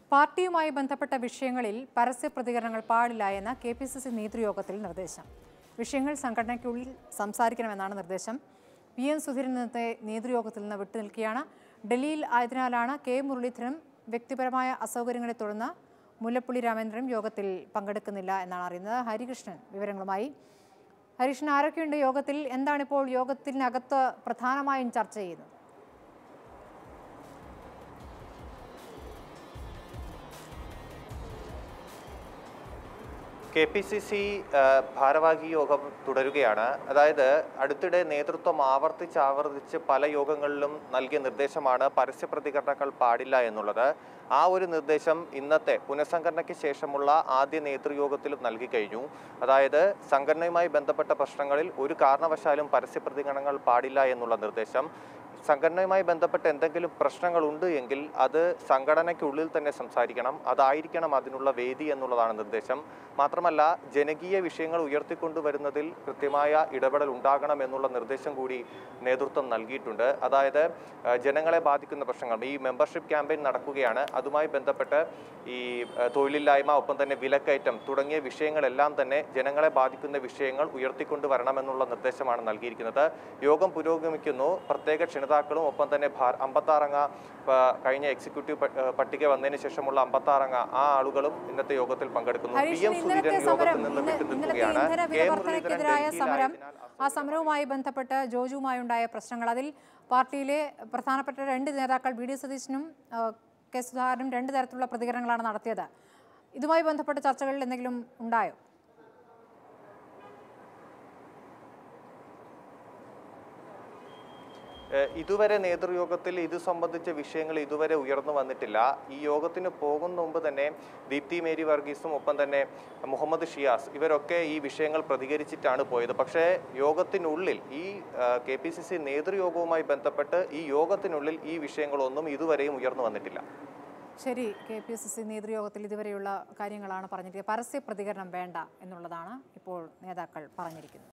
പാർട്ടിയുമായി ബന്ധപ്പെട്ട വിഷയങ്ങളിൽ പരസ്യ പ്രതികരണങ്ങൾ പാടില്ല എന്ന കെ പി സി സി നേതൃയോഗത്തിൽ നിർദ്ദേശം വിഷയങ്ങൾ സംഘടനയ്ക്കുള്ളിൽ സംസാരിക്കണമെന്നാണ് നിർദ്ദേശം പി എൻ സുധീരൻ ഇന്നത്തെ നേതൃയോഗത്തിൽ നിന്ന് വിട്ടുനിൽക്കുകയാണ് ഡൽഹിയിൽ ആയതിനാലാണ് കെ മുരളീധരൻ വ്യക്തിപരമായ അസൗകര്യങ്ങളെ തുടർന്ന് മുല്ലപ്പള്ളി രാമേന്ദ്രൻ യോഗത്തിൽ പങ്കെടുക്കുന്നില്ല എന്നാണ് അറിയുന്നത് ഹരികൃഷ്ണൻ വിവരങ്ങളുമായി ഹരികൃഷ്ണൻ ആരൊക്കെയുണ്ട് യോഗത്തിൽ എന്താണിപ്പോൾ യോഗത്തിനകത്ത് പ്രധാനമായും ചർച്ച ചെയ്യുന്നത് കെ പി സി സി ഭാരവാഹി യോഗം തുടരുകയാണ് അതായത് അടുത്തിടെ നേതൃത്വം ആവർത്തിച്ച് ആവർത്തിച്ച് പല യോഗങ്ങളിലും നൽകിയ നിർദ്ദേശമാണ് പരസ്യ പ്രതികരണങ്ങൾ പാടില്ല എന്നുള്ളത് ആ ഒരു നിർദ്ദേശം ഇന്നത്തെ പുനഃസംഘടനയ്ക്ക് ശേഷമുള്ള ആദ്യ നേതൃയോഗത്തിലും നൽകി കഴിഞ്ഞു അതായത് സംഘടനയുമായി ബന്ധപ്പെട്ട പ്രശ്നങ്ങളിൽ ഒരു കാരണവശാലും പരസ്യ പ്രതികരണങ്ങൾ പാടില്ല എന്നുള്ള നിർദ്ദേശം സംഘടനയുമായി ബന്ധപ്പെട്ട എന്തെങ്കിലും പ്രശ്നങ്ങളുണ്ട് എങ്കിൽ അത് സംഘടനയ്ക്കുള്ളിൽ തന്നെ സംസാരിക്കണം അതായിരിക്കണം അതിനുള്ള വേദി എന്നുള്ളതാണ് നിർദ്ദേശം മാത്രമല്ല ജനകീയ വിഷയങ്ങൾ ഉയർത്തിക്കൊണ്ടുവരുന്നതിൽ കൃത്യമായ ഇടപെടൽ ഉണ്ടാകണം എന്നുള്ള നിർദ്ദേശം കൂടി നേതൃത്വം നൽകിയിട്ടുണ്ട് അതായത് ഏഹ്, ജനങ്ങളെ ബാധിക്കുന്ന പ്രശ്നങ്ങൾ ഈ മെമ്പർഷിപ്പ് ക്യാമ്പയിൻ നടക്കുകയാണ് അതുമായി ബന്ധപ്പെട്ട് ഈ ഏഹ്, തൊഴിലില്ലായ്മ ഒപ്പം തന്നെ വിലക്കയറ്റം തുടങ്ങിയ വിഷയങ്ങളെല്ലാം തന്നെ ജനങ്ങളെ ബാധിക്കുന്ന വിഷയങ്ങൾ ഉയർത്തിക്കൊണ്ടുവരണമെന്നുള്ള നിർദ്ദേശമാണ് നൽകിയിരിക്കുന്നത് യോഗം പുരോഗമിക്കുന്നു പ്രത്യേക ക്ഷണിതാക്കളും ഒപ്പം തന്നെ അമ്പത്താറംഗ കഴിഞ്ഞ എക്സിക്യൂട്ടീവ് പ- ഏഹ്, പട്ടിക വന്നതിന് ശേഷമുള്ള അമ്പത്താറംഗ ആ ആളുകളും ഇന്നത്തെ യോഗത്തിൽ പങ്കെടുക്കുന്നു പി ഹരീഷ് എം ഇന്നലത്തെ സുധീരൻ സമരം യോഗത്തിൽ നിന്ന് ഇന്ന് വിട്ടു ഇന്നലത്തെ നിൽക്കുകയാണ് ഇന്ധന കെ വില മുരളീധരൻ വർധനയ്ക്കെതിരായ സമരം ഡൽഹിയിലായതിനാൽ ആ സമരവുമായി ബന്ധപ്പെട്ട് ജോജുവുമായുണ്ടായ പ്രശ്നങ്ങൾ അതിൽ പാർട്ടിയിലെ പ്രധാനപ്പെട്ട രണ്ട് നേതാക്കൾ വി ഡി സതീശനും ആ, കെ സുധാകരനും രണ്ട് തരത്തിലുള്ള പ്രതികരണങ്ങളാണ് നടത്തിയത് ഇതുമായി ബന്ധപ്പെട്ട ചർച്ചകളിൽ എന്തെങ്കിലും ഉണ്ടായോ ഏഹ് ഇതുവരെ നേതൃയോഗത്തിൽ ഇത് സംബന്ധിച്ച വിഷയങ്ങൾ ഇതുവരെ ഉയർന്നു വന്നിട്ടില്ല ഈ യോഗത്തിന് പോകുന്ന മുമ്പ് തന്നെ ദീപ്തി മേരി വർഗീസും ഒപ്പം തന്നെ മുഹമ്മദ് ഷിയാസ് ഇവരൊക്കെ ഈ വിഷയങ്ങൾ പ്രതികരിച്ചിട്ടാണ് പോയത് പക്ഷേ യോഗത്തിനുള്ളിൽ ഈ കെ പി സി സി നേതൃയോഗവുമായി ബന്ധപ്പെട്ട് ഈ യോഗത്തിനുള്ളിൽ ഈ വിഷയങ്ങളൊന്നും ഇതുവരെയും ഉയർന്നു വന്നിട്ടില്ല ശരി കെ പി സി സി നേതൃയോഗത്തിൽ ഇതുവരെയുള്ള കാര്യങ്ങളാണ് പറഞ്ഞിരിക്കുന്നത് പരസ്യ പ്രതികരണം വേണ്ട എന്നുള്ളതാണ് ഇപ്പോൾ നേതാക്കൾ പറഞ്ഞിരിക്കുന്നത്